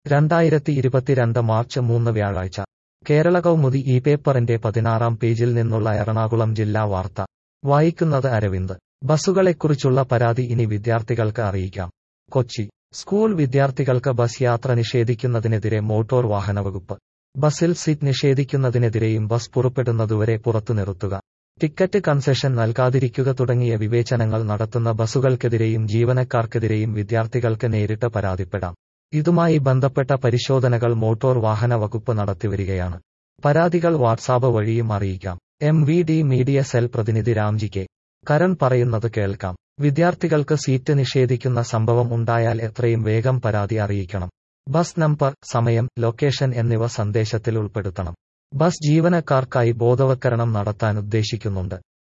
രണ്ടായിരത്തി ഇരുപത്തിരണ്ട് മാർച്ച് മൂന്ന് വ്യാഴാഴ്ച കേരള കൗമുദി ഈ പേപ്പറിന്റെ പതിനാറാം പേജിൽ നിന്നുള്ള എറണാകുളം ജില്ലാ വാർത്ത വായിക്കുന്നത് അരവിന്ദ് ബസ്സുകളെക്കുറിച്ചുള്ള പരാതി ഇനി വിദ്യാർത്ഥികൾക്ക് അറിയിക്കാം കൊച്ചി സ്കൂൾ വിദ്യാർത്ഥികൾക്ക് ബസ് യാത്ര നിഷേധിക്കുന്നതിനെതിരെ മോട്ടോർ വാഹന വകുപ്പ് ബസിൽ സീറ്റ് നിഷേധിക്കുന്നതിനെതിരെയും ബസ് പുറപ്പെടുന്നതുവരെ പുറത്തു നിർത്തുക ടിക്കറ്റ് കൺസെഷൻ നൽകാതിരിക്കുക തുടങ്ങിയ വിവേചനങ്ങൾ നടത്തുന്ന ബസ്സുകൾക്കെതിരെയും ജീവനക്കാർക്കെതിരെയും വിദ്യാർത്ഥികൾക്ക് നേരിട്ട് പരാതിപ്പെടാം ഇതുമായി ബന്ധപ്പെട്ട പരിശോധനകൾ മോട്ടോർ വാഹന വകുപ്പ് നടത്തിവരികയാണ് പരാതികൾ വാട്സാപ്പ് വഴിയും അറിയിക്കാം M V D media cell പ്രതിനിധി രാംജി കെ കരൺ പറയുന്നത് കേൾക്കാം വിദ്യാർത്ഥികൾക്ക് സീറ്റ് നിഷേധിക്കുന്ന സംഭവം ഉണ്ടായാൽ എത്രയും വേഗം പരാതി അറിയിക്കണം ബസ് നമ്പർ സമയം ലൊക്കേഷൻ എന്നിവ സന്ദേശത്തിൽ ഉൾപ്പെടുത്തണം ബസ് ജീവനക്കാർക്കായി ബോധവൽക്കരണം നടത്താൻ ഉദ്ദേശിക്കുന്നുണ്ട്